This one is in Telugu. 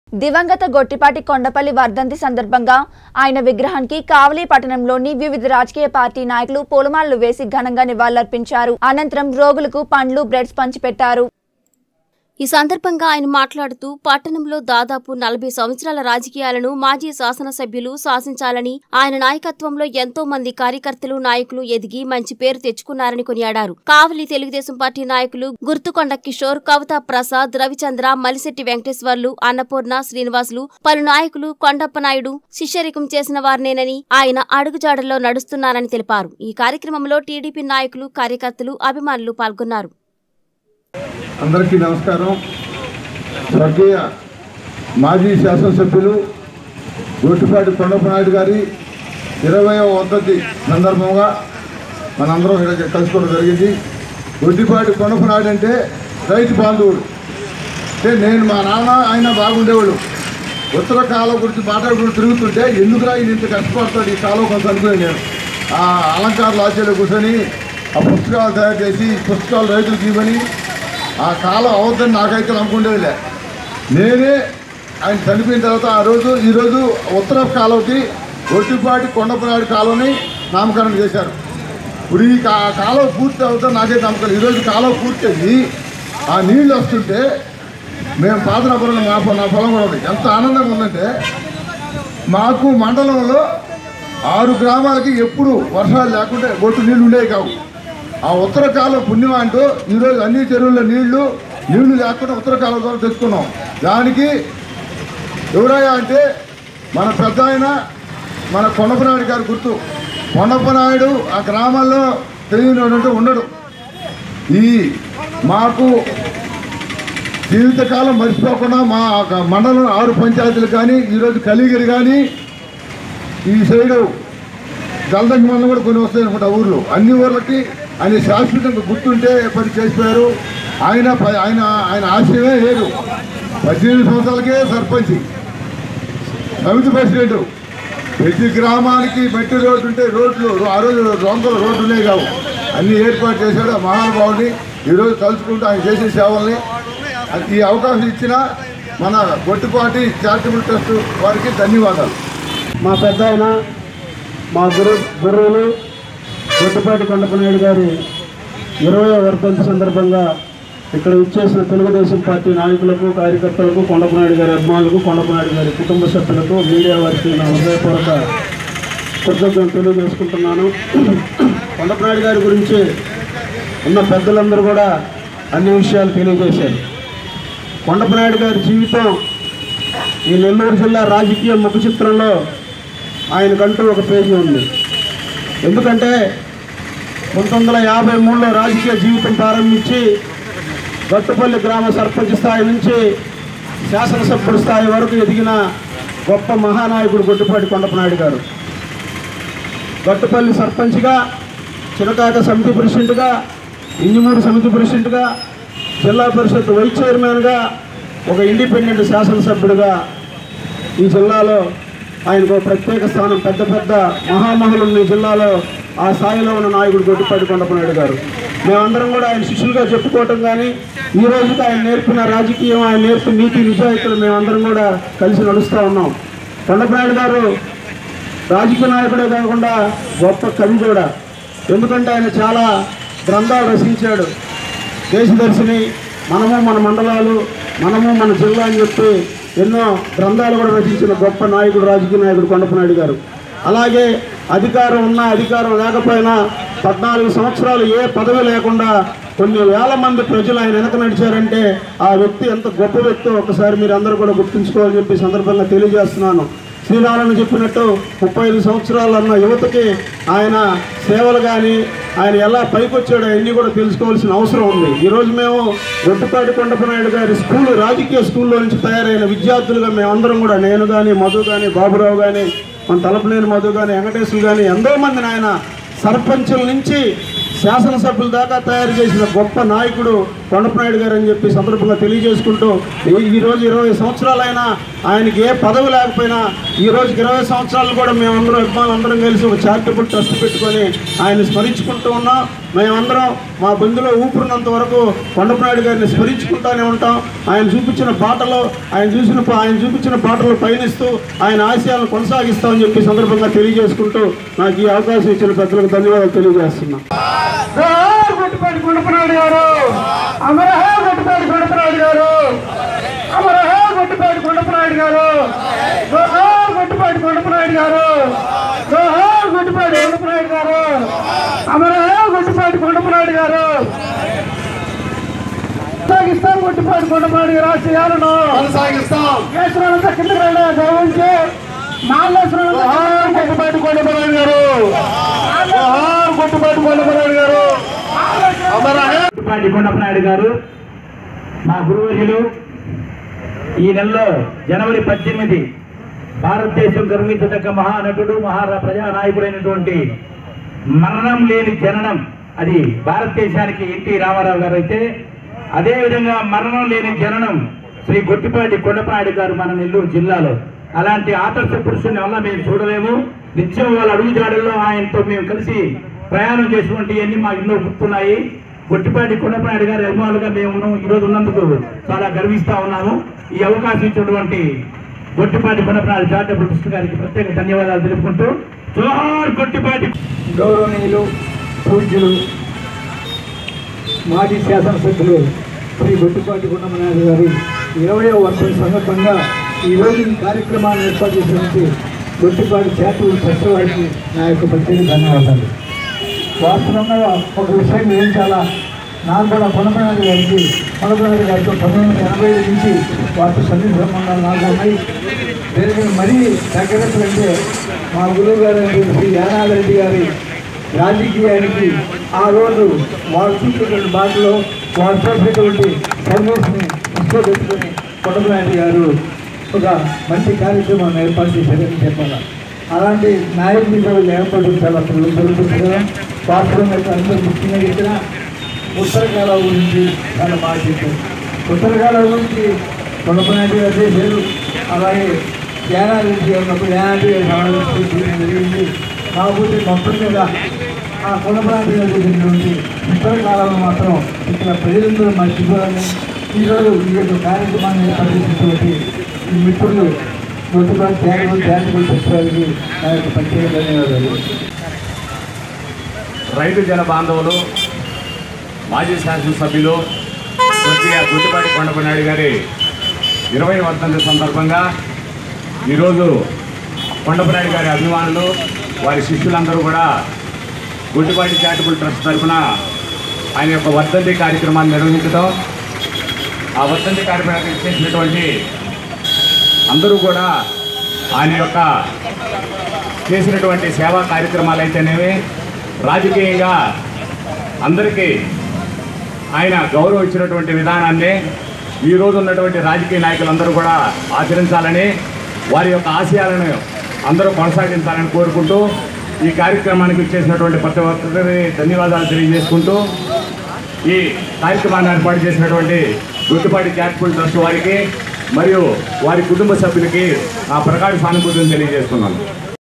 దివంగత గొట్టిపాటి కొండపల్లి వర్ధంతి సందర్భంగా ఆయన విగ్రహానికి కావలి పట్టణంలోని వివిధ రాజకీయ పార్టీ నాయకులు పూలమాలలు వేసి ఘనంగా నివాళులర్పించారు అనంతరం రోగులకు పండ్లు బ్రెడ్స్ పంచిపెట్టారు ఈ సందర్భంగా ఆయన మాట్లాడుతూ పట్టణంలో దాదాపు నలభై సంవత్సరాల రాజకీయాలను మాజీ శాసనసభ్యులు శాసించాలని ఆయన నాయకత్వంలో ఎంతో మంది కార్యకర్తలు నాయకులు ఎదిగి మంచి పేరు తెచ్చుకున్నారని కొనియాడారు కావలి తెలుగుదేశం పార్టీ నాయకులు గుర్తుకొండ కిషోర్ కవితా ప్రసాద్ రవిచంద్ర మలిశెట్టి వెంకటేశ్వర్లు అన్నపూర్ణ శ్రీనివాసులు పలు నాయకులు కొండప్ప నాయుడు శిష్యరికం చేసిన వారినేనని ఆయన అడుగుజాడల్లో నడుస్తున్నారని తెలిపారు ఈ కార్యక్రమంలో టీడీపీ నాయకులు కార్యకర్తలు అభిమానులు పాల్గొన్నారు అందరికీ నమస్కారం స్వర్గీయ మాజీ శాసనసభ్యులు గొట్టిపాటి కొండపనాయుడు గారి ఇరవయవ వర్ధంతి సందర్భంగా మనందరం ఇక్కడ కలుసుకోవడం జరిగింది గొడ్డిపాటి కొండపనాయుడు అంటే రైతు బాంధవుడు అంటే నేను మా నాన్న ఆయన బాగుండేవాడు ఉత్తర కాలం గురించి మాట్లాడుకుంటూ తిరుగుతుంటే ఎందుకురా ఈయన ఇంత కష్టపడతాడు ఈ కాలం కొంచెం అనుకునే నేను ఆ అలంకార లాచీలో కూర్చొని ఆ పుస్తకాలు తయారు చేసి పుస్తకాలు రైతులకు ఇవ్వని ఆ కాలం అవద్దని నాకైతే నమ్ముకుండేదిలే నేనే ఆయన చనిపోయిన తర్వాత ఆ రోజు ఈరోజు ఉత్తర కాలువకి ఒట్టిపాటి కొండపనాడు కాలువని నామకరణం చేశారు ఇప్పుడు ఈ కా కాలువ పూర్తి అవుతా నాకైతే నమ్మకం లేదు. ఈరోజు కాలువ పూర్తయింది ఆ నీళ్ళు వస్తుంటే మేము పాతనాపురం మా పొ- నా పొలం కూడా ఉంది ఎంత ఆనందంగా ఉందంటే మాకు మండలంలో ఆరు గ్రామాలకి ఎప్పుడు వర్షాలు లేకుంటే గొట్టు నీళ్ళు ఉండేవి కావు ఆ ఉత్తర కాలం పుణ్యం అంటూ ఈరోజు అన్ని చెరువుల్లో నీళ్లు నీళ్లు లేకుండా ఉత్తర కాలం ద్వారా తెచ్చుకున్నాం దానికి ఎవరయ్యా అంటే మన పెద్ద ఆయన మన కొండపనాయుడు గారు గుర్తు కొండపనాయుడు ఆ గ్రామాల్లో తెలియనివాడంటూ ఉండడు ఈ మాకు జీవితకాలం మర్చిపోకుండా మా మండలం ఆరు పంచాయతీలు కానీ ఈరోజు కలిగిరి కానీ ఈ సైడు జలదంగి మండలం కూడా కొన్ని వస్తాయి అనుకుంటా ఊర్లో అన్ని ఊర్లకి ఆయన శాశ్వతంగా గుర్తుంటే పని చేసిపోయారు ఆయన ప- ఆయన ఆయన ఆశయమే లేదు పద్దెనిమిది సంవత్సరాలకే సర్పంచ్ సమితి ప్రెసిడెంట్ ప్రతి గ్రామానికి మట్టి రోడ్డు ఉంటే రోడ్లు ఆ రోజు రొంకలు రోడ్డులే కావు అన్ని ఏర్పాటు చేశాడు ఆ మహానుభావుని ఈరోజు తలుచుకుంటూ ఆయన చేసే సేవల్ని ఈ అవకాశం ఇచ్చిన మన గొట్టుపాటి చారిటబుల్ ట్రస్ట్ వారికి ధన్యవాదాలు మా పెద్ద ఆయన మా గురు గురువులు గొట్టుపాటి కొండపనాయుడు గారి ఇరవై వర్ధంతి సందర్భంగా ఇక్కడ ఇచ్చేసిన తెలుగుదేశం పార్టీ నాయకులకు కార్యకర్తలకు కొండపనాయుడు గారి అభిమానులకు కొండపనాయుడు గారి కుటుంబ సభ్యులకు మీడియా వారికి నా హృదయపూర్వక కృతజ్ఞతలు తెలియజేసుకుంటున్నాను కొండపనాయుడు గారి గురించి ఉన్న పెద్దలందరూ కూడా అన్ని విషయాలు తెలియజేశారు కొండపనాయుడు గారి జీవితం ఈ నెల్లూరు జిల్లా రాజకీయ ముఖ చిత్రంలో ఆయనకంటూ ఒక పేజీ ఉంది ఎందుకంటే పంతొమ్మిది వందల యాభై మూడులో రాజకీయ జీవితం ప్రారంభించి గట్టుపల్లి గ్రామ సర్పంచ్ స్థాయి నుంచి శాసనసభ్యుడి స్థాయి వరకు ఎదిగిన గొప్ప మహానాయకుడు గొడ్డుపాటి కొండపనాయుడు గారు గట్టుపల్లి సర్పంచ్గా చినకాక సమితి ప్రెసిడెంట్గా ఇంజమూరు సమితి ప్రెసిడెంట్గా జిల్లా పరిషత్ వైస్ చైర్మన్గా ఒక ఇండిపెండెంట్ శాసనసభ్యుడిగా ఈ జిల్లాలో ఆయనకు ఒక ప్రత్యేక స్థానం పెద్ద పెద్ద మహామహులు ఉన్న ఈ జిల్లాలో ఆ స్థాయిలో ఉన్న నాయకుడు గొడ్డిపాటి కొండపనాయుడు గారు మేమందరం కూడా ఆయన శిష్యులుగా చెప్పుకోవటం కానీ ఈ రోజుకి ఆయన నేర్పిన రాజకీయం ఆయన నేర్పిన నీతి నిజాయితీలు మేమందరం కూడా కలిసి నడుస్తూ ఉన్నాం కొండపనాయుడు గారు రాజకీయ నాయకుడే కాకుండా గొప్ప కవి కూడా ఎందుకంటే ఆయన చాలా గ్రంథాలు రచించాడు దేశదర్శిని మనము మన మండలాలు మనము మన జిల్లా అని చెప్పి ఎన్నో గ్రంథాలు కూడా రచించిన గొప్ప నాయకుడు రాజకీయ నాయకుడు కొండపనాయుడు గారు అలాగే అధికారం ఉన్నా అధికారం లేకపోయినా పద్నాలుగు సంవత్సరాలు ఏ పదవి లేకుండా కొన్ని వేల మంది ప్రజలు ఆయన వెనక నడిచారంటే ఆ వ్యక్తి ఎంత గొప్ప వ్యక్తో ఒకసారి మీరు అందరూ కూడా గుర్తుంచుకోవాలని చెప్పి ఈ సందర్భంగా తెలియజేస్తున్నాను శ్రీనారాయణ చెప్పినట్టు ముప్పై ఐదు సంవత్సరాలు అన్న యువతకి ఆయన సేవలు కానీ ఆయన ఎలా పైకొచ్చాడో అన్నీ కూడా తెలుసుకోవాల్సిన అవసరం ఉంది ఈరోజు మేము గొట్టుపాటి కొండపనాయుడు గారి స్కూల్ రాజకీయ స్కూల్లో నుంచి తయారైన విద్యార్థులుగా మేమందరం కూడా నేను కానీ మధు కానీ బాబురావు కానీ మన తలపలేని మధు కానీ వెంకటేశ్వరు కానీ ఎంతో మందిని ఆయన సర్పంచుల నుంచి శాసనసభ్యుల దాకా తయారు చేసిన గొప్ప నాయకుడు కొండపనాయుడు గారు అని చెప్పి సందర్భంగా తెలియజేసుకుంటూ ఈ- ఈ రోజు ఇరవై సంవత్సరాలైనా ఆయనకి ఏ పదవి లేకపోయినా ఈ రోజుకి ఇరవై సంవత్సరాలు కూడా మేమందరం అభిమానులు అందరం కలిసి ఒక చారిటబుల్ ట్రస్ట్ పెట్టుకొని ఆయన స్మరించుకుంటూ ఉన్నాం మేమందరం మా బంధులో ఊపిరినంత వరకు కొండపనాయుడు గారిని స్మరించుకుంటానే ఉంటాం ఆయన చూపించిన బాటలో ఆయన చూసిన ఆయన చూపించిన బాటలో పయనిస్తూ ఆయన ఆశయాలను కొనసాగిస్తామని చెప్పి సందర్భంగా తెలియజేసుకుంటూ నాకు ఈ అవకాశం ఇచ్చిన పెద్దలకు ధన్యవాదాలు తెలియజేస్తున్నా గొట్టిపాటి గుండపనాయుడు గారు అమరహే గొట్టిపాటి గుండపనాయుడు గారు అమరహే గొట్టిపాటి గుండపనాయుడు గారు జోహార్ గొట్టిపాటి గుండపనాయుడు గారు జోహార్ గొట్టిపాటి గుండపనాయుడు గారు అమరహే గొట్టిపాటి గుండపనాయుడు గారు కొనసాగిస్తాం గొట్టిపాటి గుండపనాయుడు గారు ఆశయాలను కొనసాగిస్తాం కేసులంతా కిందకి రండి గౌరవించి మాల్లేశ్వరం గొట్టుపాటి కొండపనాయుడు గారు జోహార్ గొట్టుపాటి కొండపనాయుడు గారు అమరహే పాటి కొండపనాయుడు గారు మా గురువులు ఈ నెలలో జనవరి పద్దెనిమిది భారతదేశం గర్వించదగ్గ మహానటుడు మహా ప్రజానాయకుడైనటువంటి మరణం లేని జననం అది భారతదేశానికి ఎన్టీ రామారావు గారు అయితే అదేవిధంగా మరణం లేని జననం శ్రీ గొట్టిపాటి కొండపనాయుడు గారు మన నెల్లూరు జిల్లాలో అలాంటి ఆదర్శ పురుషుని వల్ల మేము చూడలేము నిత్యం వాళ్ళ అడుగుజాడల్లో ఆయనతో మేము కలిసి ప్రయాణం చేసినటువంటి మా ఎన్నో గుర్తున్నాయి గొట్టిపాటి కొండపనాయుడు గారి అభిమానులుగా మేము ఉన్నాం ఈ రోజు ఉన్నందుకు చాలా గర్విస్తా ఉన్నాము ఈ అవకాశం ఇచ్చినటువంటి గొట్టిపాటి కొండపనాయుడు చారిటబుల్ ట్రస్ట్ గారికి ప్రత్యేక ధన్యవాదాలు తెలుపుకుంటూ జోహార్ గొట్టిపాటి గౌరవనీయులు పూజ్యులు మాజీ శాసనసభ్యులు శ్రీ గొట్టిపాటి గుండమనాయుడు గారి ఇరవయో వర్షం సందర్భంగా ఈ రోజు ఈ కార్యక్రమాన్ని ఏర్పాటు చేసినటువంటి గొట్టిపాటి చేతులు ట్రస్ట్ వారికి నా యొక్క ప్రత్యేక ధన్యవాదాలు వాస్తవంగా ఒక విషయం గ్రహించాలా నాకు కూడా పొనపనాయుడు గారికి పొనపనాయుడు గారితో పంతొమ్మిది వందల ఎనభై ఐదు నుంచి వారితో సన్నిధి సంబంధాలు నాకు ఉన్నాయి దీనికి మరీ దగ్గరకు అంటే మా గురువు గారు అయినటువంటి శ్రీ యానారెడ్డి గారి రాజకీయానికి ఆ రోజు వారు చూసినటువంటి బాటలో వారు చేసినటువంటి సర్వీస్ని దృష్టిలో పెట్టుకుని పొడమనాయుడు గారు ఒక మంచి కార్యక్రమాన్ని ఏర్పాటు చేశారని చెప్పాలి అలాంటి నాయకుడి కూడా ఏర్పాటు చాలా జరుగుతుంది కదా వాస్తవం యొక్క అందరూ ముఖ్యంగా చెప్పిన ఉత్తరకాల గురించి చాలా బాగా చెప్పారు ఉత్తరకాల గురించి పొడమనాయుడు గారు చేశారు అలాగే యానారెడ్డి గారు ఉన్నప్పుడు యానారెడ్డి గారు సమావేశం చేయడం జరిగింది కాకపోతే మొత్తం మీద ఆ కులప్రాంతి గారు చేసినటువంటి ఉత్తర కాలంలో మాత్రం ఇక్కడ ప్రజలందరూ మర్చిపోవాలని ఈరోజు ఈ యొక్క కార్యక్రమాన్ని ఏర్పాటు చేసినటువంటి ఈ మిత్రులు మొత్తం త్యాగలు త్యాగలు తెచ్చడానికి నా యొక్క ప్రత్యేక ధన్యవాదాలు రైతు జన బాంధవులు మాజీ శాసనసభ్యులు స్వర్గీయ గుడ్డిపాటి కొండపనాయుడు గారి ఇరవై వర్ధంతి సందర్భంగా ఈరోజు కొండపనాయుడు గారి అభిమానులు వారి శిష్యులందరూ కూడా గుడ్డిపాటి చారిటబుల్ ట్రస్ట్ తరఫున ఆయన యొక్క వర్ధంతి కార్యక్రమాన్ని నిర్వహించడం ఆ వర్ధంతి కార్యక్రమానికి చేసినటువంటి అందరూ కూడా ఆయన యొక్క చేసినటువంటి సేవా కార్యక్రమాలు అయితేనేవి రాజకీయంగా అందరికీ ఆయన గౌరవం ఇచ్చినటువంటి విధానాన్ని ఈ రోజు ఉన్నటువంటి రాజకీయ నాయకులందరూ కూడా ఆచరించాలని వారి యొక్క ఆశయాలను అందరూ కొనసాగించాలని కోరుకుంటూ ఈ కార్యక్రమానికి చేసినటువంటి ప్రతి ఒక్కరి ధన్యవాదాలు తెలియజేసుకుంటూ ఈ కార్యక్రమాన్ని ఏర్పాటు చేసినటువంటి గుర్తుపాటి చారిటబుల్ ట్రస్ట్ వారికి మరియు వారి కుటుంబ సభ్యులకి నా ప్రగాఢ సానుభూతిని తెలియజేస్తున్నాను